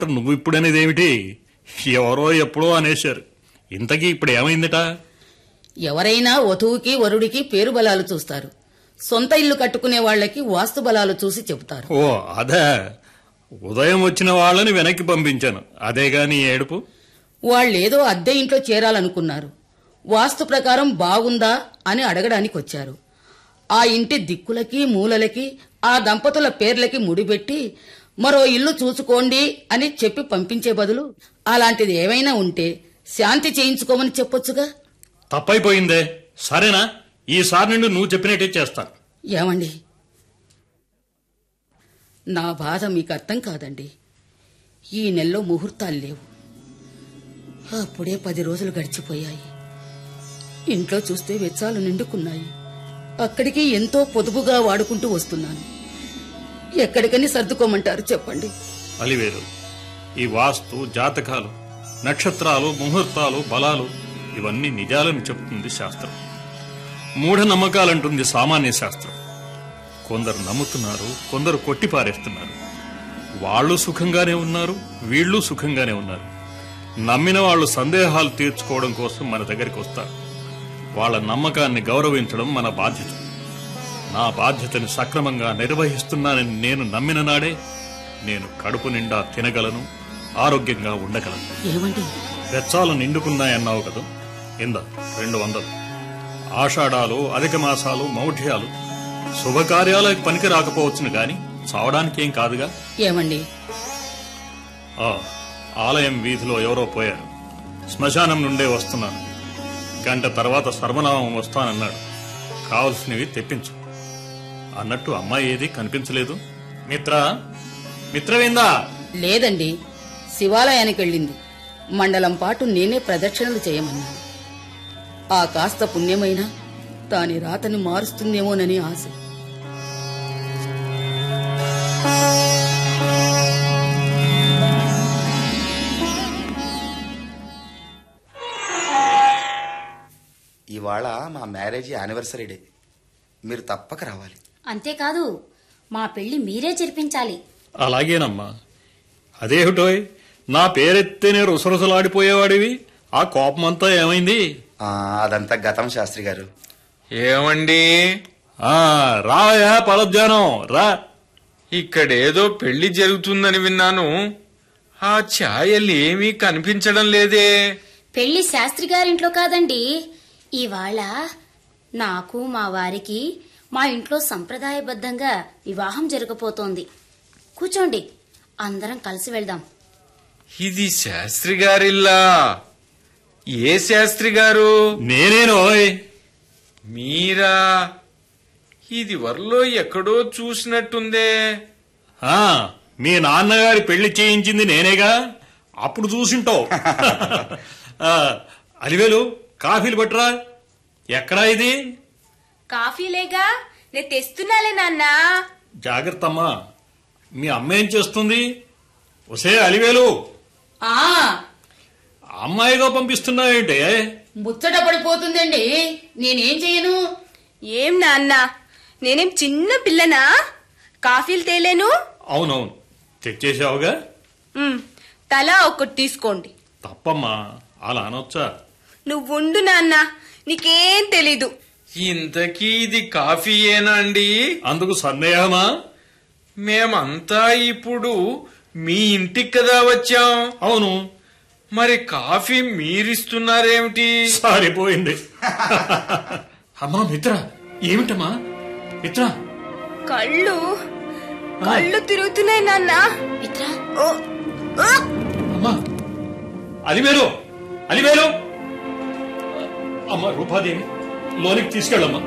నువ్వు ఇప్పుడనేది ఏమిటి ఎవరో ఎప్పుడో అనేశారు ఇంతకీ ఇప్పుడు ఏమైందిట ఎవరైనా వధువుకి వరుడికి పేరు బలాలు చూస్తారు సొంత ఇల్లు కట్టుకునే వాళ్ళకి వాస్తు బలాలు చూసి చెబుతారు ఓ అదే ఉదయం వచ్చిన వాళ్ళని వెనక్కి పంపించాను అదే గాని ఈ ఏడుపు వాళ్ళేదో అద్దె ఇంట్లో చేరాలనుకున్నారు వాస్తు ప్రకారం బాగుందా అని అడగడానికి వచ్చారు ఆ ఇంటి దిక్కులకి మూలలకి ఆ దంపతుల పేర్లకి ముడిపెట్టి మరో ఇల్లు చూసుకోండి అని చెప్పి పంపించే బదులు అలాంటిది ఏమైనా ఉంటే శాంతి చేయించుకోమని చెప్పొచ్చుగా తప్పైపోయిందే సరేనా ఈసారి నుండి నువ్వు చెప్పినట్టే చేస్తాను ఏమండి నా బాధ మీకు అర్థం కాదండి ఈ నెలలో ముహూర్తాలు లేవు అప్పుడే పది రోజులు గడిచిపోయాయి ఇంట్లో చూస్తే వెచ్చాలు నిండుకున్నాయి అక్కడికి ఎంతో పొదుపుగా వాడుకుంటూ వస్తున్నాను ఎక్కడికని సర్దుకోమంటారు చెప్పండి అలివేలు ఈ వాస్తు జాతకాలు నక్షత్రాలు ముహూర్తాలు బలాలు ఇవన్నీ నిజాలను చెప్తుంది శాస్త్రం మూఢనమ్మకాలంటుంది సామాన్య శాస్త్రం కొందరు నమ్ముతున్నారు కొందరు కొట్టిపారేస్తున్నారు వాళ్ళు సుఖంగానే ఉన్నారు వీళ్ళు సుఖంగానే ఉన్నారు నమ్మిన వాళ్ళు సందేహాలు తీర్చుకోవడం కోసం మన దగ్గరికి వస్తారు వాళ్ళ నమ్మకాన్ని గౌరవించడం మన బాధ్యత నా బాధ్యతని సక్రమంగా నిర్వహిస్తున్నానని నేను నమ్మిన నాడే నేను కడుపు నిండా తినగలను ఆరోగ్యంగా ఉండగలను ఏమండి వెచ్చాలు నిండుకున్నాయన్నావు కదా ఇంద రెండు వందలు ఆషాఢాలు అధిక మాసాలు మౌఢ్యాలు శుభకార్యాలకు పనికి రాకపోవచ్చును గాని చావడానికి ఏం కాదుగా ఏమండి ఆ ఆలయం వీధిలో ఎవరో పోయారు శ్మశానం నుండే వస్తున్నాను గంట తర్వాత సర్వనామం వస్తానన్నాడు కావలసినవి తెప్పించు అన్నట్టు అమ్మాయి ఏది కనిపించలేదు మిత్ర మిత్రవిందా లేదండి శివాలయానికి వెళ్ళింది మండలం పాటు నేనే ప్రదక్షిణలు చేయమన్నాను ఆ కాస్త పుణ్యమైనా దాని రాతని మారుస్తుందేమోనని ఆశ ఇవాళ మా మ్యారేజ్ యానివర్సరీ డే మీరు తప్పక రావాలి అంతేకాదు మా పెళ్లి మీరే జరిపించాలి అలాగేనమ్మా అదేమిటోయ్ నా పేరెత్తేనే రుసరుసలాడిపోయేవాడివి ఆ కోపమంతా ఏమైంది ఆ, అదంతా గతం శాస్త్రి గారు ఏమండి ఆ రావయా పలద్యానం రా ఇక్కడేదో పెళ్లి జరుగుతుందని విన్నాను ఆ ఛాయలు ఏమీ కనిపించడం లేదే పెళ్లి శాస్త్రి గారింట్లో కాదండి ఇవాళ నాకు మా వారికి మా ఇంట్లో సంప్రదాయబద్ధంగా వివాహం జరగబోతోంది కూర్చోండి అందరం కలిసి వెళ్దాం ఇది శాస్త్రి గారిల్లా ఏ శాస్త్రి గారు నేనేనోయ్ మీరా ఇది వరలో ఎక్కడో చూసినట్టుందే ఆ మీ నాన్నగారి పెళ్లి చేయించింది నేనేగా అప్పుడు చూసింటావు ఆ, అలివేలు కాఫీలు పట్టురా ఎక్కడా ఇది కాఫీలేగా నేను తెస్తున్నాలే నాన్నా జాగ్రత్త అమ్మా మీ అమ్మ ఏం చేస్తుంది ఒసే అలివేలు ఆ అమ్మాయిగా పంపిస్తున్నావేంటే ముచ్చట పడిపోతుందండి నేనేం చేయను ఏం నాన్న నేనేం చిన్న పిల్లనా కాఫీలు తేలేను అవునవును తెచ్చేసావుగా ఉమ్, తలా ఒకటి తీసుకోండి తప్పమ్మా అలా అనొచ్చా నువ్వుండు నాన్న నీకేం తెలీదు ఇంతకీ ఇది కాఫీయేనా అండి అందుకు సందేహమా మేమంతా ఇప్పుడు మీ ఇంటికి కదా వచ్చాం అవును మరి కాఫీ మీరిస్తున్నారేమిటి సరిపోయింది అమ్మా మిత్ర ఏమిటమ్మా మిత్ర కళ్ళు కళ్ళు తిరుగుతున్నాయి నాన్న మిత్ర ఓ, ఓ! అమ్మా అలివేలు అలివేలు అమ్మా రూపాదేవి లోనికి తీసుకెళ్ళమ్మా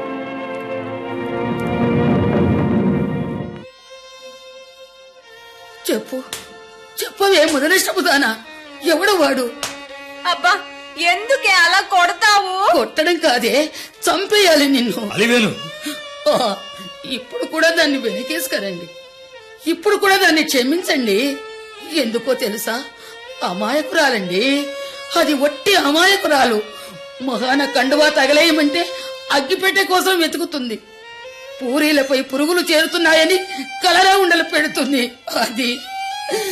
చెప్పు చెప్పవే మొదలష్టపుదానా ఎవడు వాడు అబ్బా ఎందుకే అలా కొడతావు కొట్టడం కాదే చంపేయాలి నిన్ను అలివేలు ఆ, ఇప్పుడు కూడా దాన్ని వెనకేసుకరండి ఇప్పుడు కూడా దాన్ని క్షమించండి ఎందుకో తెలుసా అమాయకురాలండి అది ఒట్టి అమాయకురాలు మొహాన కండువా తగలేయమంటే అగ్గిపెట్టె కోసం వెతుకుతుంది పూరీలపై పురుగులు చేరుతున్నాయని కలరా ఉండలు పెడుతుంది అది